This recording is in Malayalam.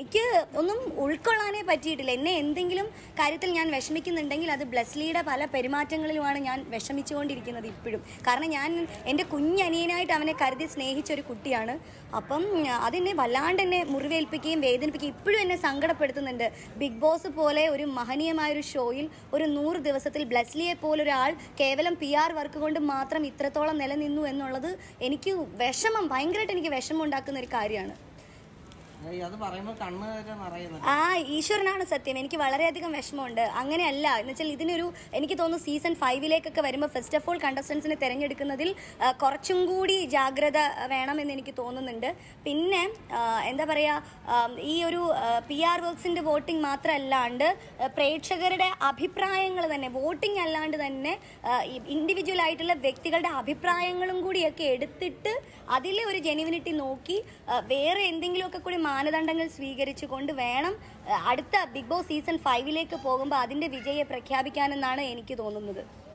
എനിക്ക് ഒന്നും ഉൾക്കൊള്ളാനേ പറ്റിയിട്ടില്ല എന്നെ എന്തെങ്കിലും കാര്യത്തിൽ ഞാൻ വിഷമിക്കുന്നുണ്ടെങ്കിൽ അത് ബ്ലസ്ലിയുടെ പല പെരുമാറ്റങ്ങളിലുമാണ് ഞാൻ വിഷമിച്ചുകൊണ്ടിരിക്കുന്നത് ഇപ്പോഴും കാരണം ഞാൻ എൻ്റെ കുഞ്ഞനിയനായിട്ട് അവനെ കരുതി സ്നേഹിച്ച ഒരു കുട്ടിയാണ് അപ്പം അതെന്നെ വല്ലാണ്ട് എന്നെ മുറിവേൽപ്പിക്കുകയും വേദനിപ്പിക്കുകയും ഇപ്പോഴും എന്നെ സങ്കടപ്പെടുത്തുന്നുണ്ട് ബിഗ് ബോസ് പോലെ ഒരു മഹനീയമായൊരു ഷോയിൽ ഒരു നൂറ് ദിവസത്തിൽ ബ്ലസ്ലിയെ പോലെ ഒരാൾ കേവലം പി ആർ വർക്ക് കൊണ്ട് മാത്രം ഇത്രത്തോളം നിലനിന്നു എന്നുള്ളത് എനിക്ക് വിഷമം ഭയങ്കരമായിട്ട് എനിക്ക് വിഷമം ഉണ്ടാക്കുന്ന ഒരു കാര്യമാണ് ഏയ് അത് പറയുമ്പോൾ കണ്ണ് വരെ നിറയുന്നുണ്ട് ആ ഈശ്വരനാണ് സത്യം എനിക്ക് വളരെയധികം വിഷമമുണ്ട് അങ്ങനെയല്ല എന്ന് വെച്ചാൽ ഇതിനൊരു എനിക്ക് തോന്നുന്നു സീസൺ ഫൈവിലേക്കൊക്കെ വരുമ്പോൾ ഫസ്റ്റ് ഓഫ് ഓൾ കണ്ടസ്റ്റൻസിനെ തിരഞ്ഞെടുക്കുന്നതിൽ ആ, കുറച്ചും കൂടി ജാഗ്രത വേണമെന്ന് എനിക്ക് തോന്നുന്നുണ്ട് പിന്നെ ആ, എന്താ പറയുക ഈ ഒരു പി ആർ വർക്സിൻ്റെ വോട്ടിംഗ് മാത്രമല്ലാണ്ട് ആ, പ്രേക്ഷകരുടെ അഭിപ്രായങ്ങൾ തന്നെ വോട്ടിംഗ് അല്ലാണ്ട് തന്നെ ഇൻഡിവിജ്വൽ ആയിട്ടുള്ള വ്യക്തികളുടെ അഭിപ്രായങ്ങളും കൂടിയൊക്കെ എടുത്തിട്ട് അതിലെ ഒരു ജെനുവിനിറ്റി നോക്കി ആ, വേറെ എന്തെങ്കിലുമൊക്കെ കൂടി മാനദണ്ഡങ്ങൾ സ്വീകരിച്ചുകൊണ്ട് വേണം ആ, അടുത്ത ബിഗ് ബോസ് സീസൺ ഫൈവിലേക്ക് പോകുമ്പോൾ അതിൻ്റെ വിജയെ പ്രഖ്യാപിക്കാനെന്നാണ് എനിക്ക് തോന്നുന്നത്